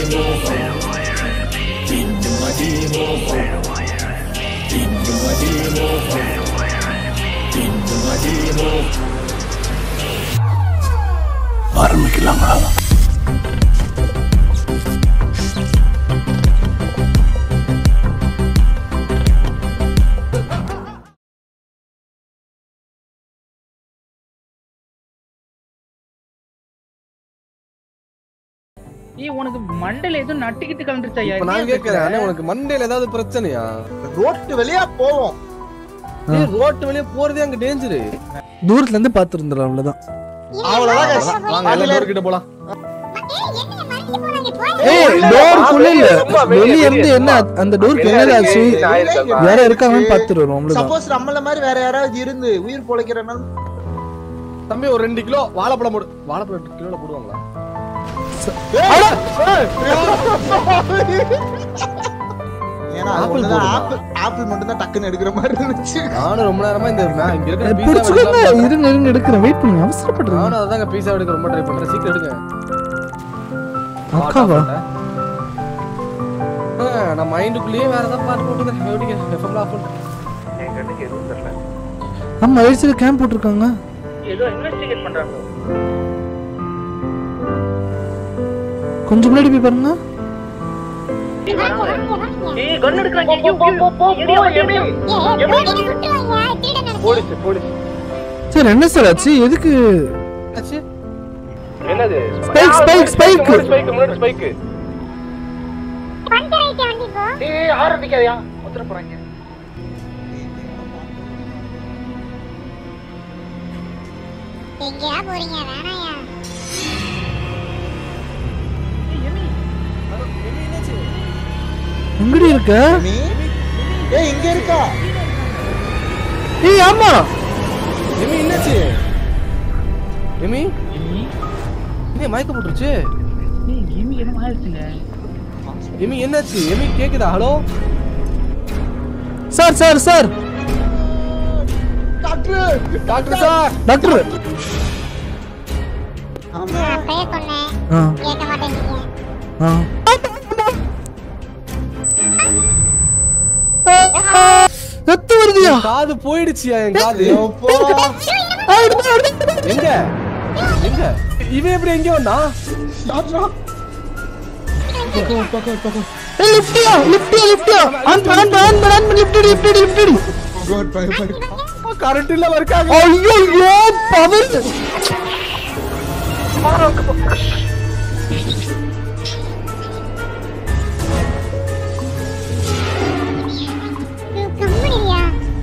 ஆரம்பிக்கலாங்களா ஏய் உனக்கு மண்டையில எதுவும் நட்டிக்கிட்டு கலந்துருச்சா இப்ப நான் கேக்குறேன் அண்ணே, உனக்கு மண்டையில ஏதாவது பிரச்சனையா ரோட்டு வெளியா போவோம் ஏய், ரோட்டு வெளியே போறதே அங்க டேஞ்சரு தூரத்துல இருந்து பாத்துருந்துடும் அவ்வளவுதான் அவ்வளவுதான் guys. வாங்க எல்லாம் டோர் கிட்ட போலாம் ஏய் டோருக்குள்ள இல்ல வெளிய இருந்து என்ன அந்த டோருக்கு என்னடா ஆச்சு யார இருக்காங்கன்னு பாத்துட்டு வரும் அவ்வளவுதான் சப்போஸ் நம்மள மாதிரி வேற யாராவது இருந்து உயிர் பொழைக்கிறனால தம்பி ஒரு ரெண்டு கிலோ வாழைப்பழம் போடு வாழைப்பழம் ரெண்டு கிலோல போடுவாங்களா ஏன்னா அது ஆப்பிள் ஒண்ணுதான் போடுமா? ஆப்பிள் ஆப்பிள் மட்டும் தான் டக்குன்னு எடுக்கிற மாதிரி இருந்துச்சு நானும் ரொம்ப நேரமா இந்த மே- இங்க இருக்கிற pizza புடிச்சுக்கோங்க எடுக்கலாம் இருங்க இருங்க எடுக்கிறேன் வெயிட் பண்ணுங்க அவசரப்படுறேன் நானும் அதாங்க பீஸா எடுக்க ரொம்ப ட்ரை பண்றேன் சீக்கிரம் எடுங்க அக்காவா ஆ, நான் மைண்டுக்குள்ளேயே வேற ஏதாவது பாட்டு போட்டுக்கிறேன் எப்படிங்க எஃப்எம்ல ஆஃப் பண்ணிட்டேன் ஆமா வயசுல கேம்ப் போட்டிருக்காங்க ஏதோ இன்வெஸ்டிகேட் பண்றாங்க கொஞ்சம் முன்னாடி போய் பாருங்க ஏய் கன் எடுக்கறாங்க ஐயோ, ஐயோ, எரியா, எரியா. போலீஸ் போலீஸ் சார் என்ன சார் ஆச்சு எதுக்கு ஆச்சு என்னது ஸ்பைக் ஸ்பைக் ஸ்பைக் ஸ்பைக் முன்னாடி ஸ்பைக் ஏய் ஆரம்பிக்காதயா ஒத்துற போறாங்க எங்கயா போறீங்க வேணாயா எங்கடி இருக்க நீ ஏய் இங்க இருக்கா ஏய் ஆமா எமி என்னாச்சு எமி என்ன மயக்க போட்டுருச்சு ஏய் கிமி என்ன ஆயிடுச்சுங்க எமி என்னாச்சு எமி கேக்குதா hello sir sir sir doctor doctor sir doctor ஆமா நான் அப்பயே சொன்னேன் ஆ கேட்க மாட்டேங்கிறீங்க ஆ ரத்தம் வருதியா காது போயிடுச்சியா என் காது எப்போ எங்க எங்க இவன் எப்படி எங்க வந்தா லிஃப்டியா லிஃப்டியா லிஃப்டியா ஆன் பண்ணு ஆன் பண்ணு ஆன் பண்ணு ஆன் பண்ணு லிஃப்ட் லிஃப்ட் லிஃப்ட் God, பய, பய. கரண்ட் இல்லாம இருக்காங்க ஐயோ பவர் கம்முனியா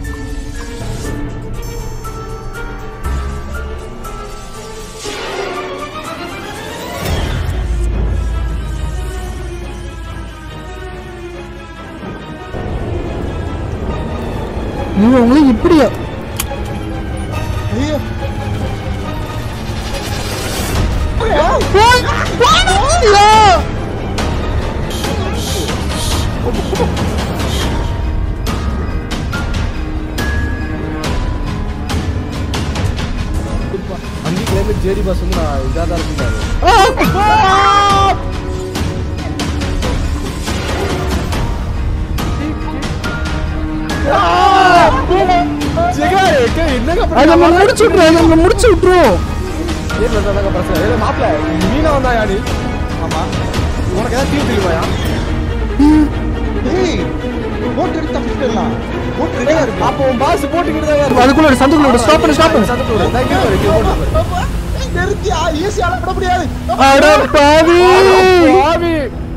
நீங்க உங்களுக்கு இப்படியா ஐயோ அங்கே கிளைமேட் ஜேடி பாஸ் வந்து நான் இதாக தான் இருக்குங்க என்னங்க அதை நம்ம முடிச்சு விட்டுருவோம் அதை நம்ம முடிச்சு விட்டுருவோம் மாப்பிள்ள மீனா வந்தா யாரு ஆமா உனக்கு ஏதாவது தீவு தெரியுமாயா ஏய் போட் எடுத்து தப்பிச்சிடலாம் போட் ரெடியா இருக்கு அப்போ உன் பாஸ் போட்டுக்கிட்டு தான் அதுக்குள்ள ஒரு சந்துக்குள்ள ஸ்டாப் பண்ணு ஸ்டாப் பண்ணு நிறுத்தியா ஈஸியால விட முடியாது அட பாவி பாவி